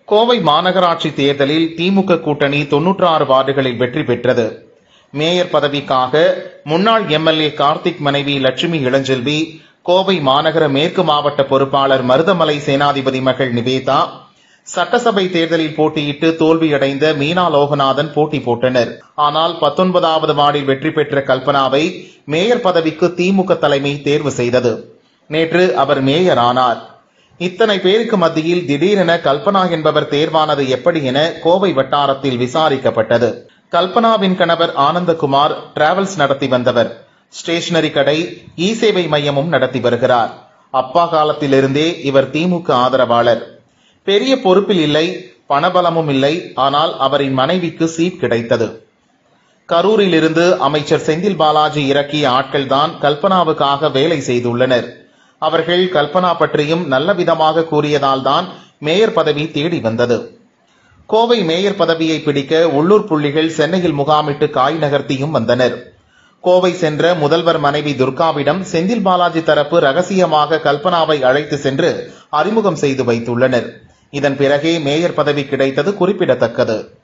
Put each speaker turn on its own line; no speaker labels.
கோவை மாநகராட்சி தேர்தலில் திமுக கூட்டணி தொன்னூற்று ஆறு வார்டுகளில் வெற்றி பெற்றது மேயர் பதவிக்காக முன்னாள் எம்எல்ஏ கார்த்திக் மனைவி லட்சுமி இளஞ்செல்வி கோவை மாநகர மேற்கு மாவட்ட பொறுப்பாளர் மருதமலை சேனாதிபதி மகள் நிவேதா சட்டசபை தேர்தலில் போட்டியிட்டு தோல்வியடைந்த மீனா லோகநாதன் போட்டி போட்டனர் ஆனால் பத்தொன்பதாவது வார்டில் வெற்றி பெற்ற கல்பனாவை மேயர் பதவிக்கு திமுக தலைமை தேர்வு செய்தது நேற்று அவர் மேயர் ஆனார் இத்தனை பேருக்கு மத்தியில் திடீரென கல்பனா என்பவர் தேர்வானது எப்படி என கோவை வட்டாரத்தில் விசாரிக்கப்பட்டது கல்பனாவின் கணவர் ஆனந்தகுமார் டிராவல்ஸ் நடத்தி வந்தவர் ஸ்டேஷனரி கடை இ சேவை மையமும் நடத்தி வருகிறார் அப்பா காலத்திலிருந்தே இவர் திமுக ஆதரவாளர் பெரிய பொறுப்பில் இல்லை பணபலமும் இல்லை ஆனால் அவரின் மனைவிக்கு சீட் கிடைத்தது கரூரிலிருந்து அமைச்சர் செந்தில் பாலாஜி இறக்கிய ஆட்கள்தான் கல்பனாவுக்காக வேலை செய்துள்ளனர் அவர்கள் கல்பனா பற்றியும் நல்ல விதமாக கூறியதால்தான் மேயர் பதவி தேடி வந்தது கோவை மேயர் பதவியை பிடிக்க உள்ளூர் புள்ளிகள் சென்னையில் முகாமிட்டு காய் நகர்த்தியும் வந்தனர் கோவை சென்ற முதல்வர் மனைவி துர்காவிடம் செந்தில் பாலாஜி தரப்பு ரகசியமாக கல்பனாவை அழைத்து சென்று அறிமுகம் செய்து வைத்துள்ளனர் இதன் பிறகே மேயர் பதவி கிடைத்தது குறிப்பிடத்தக்கது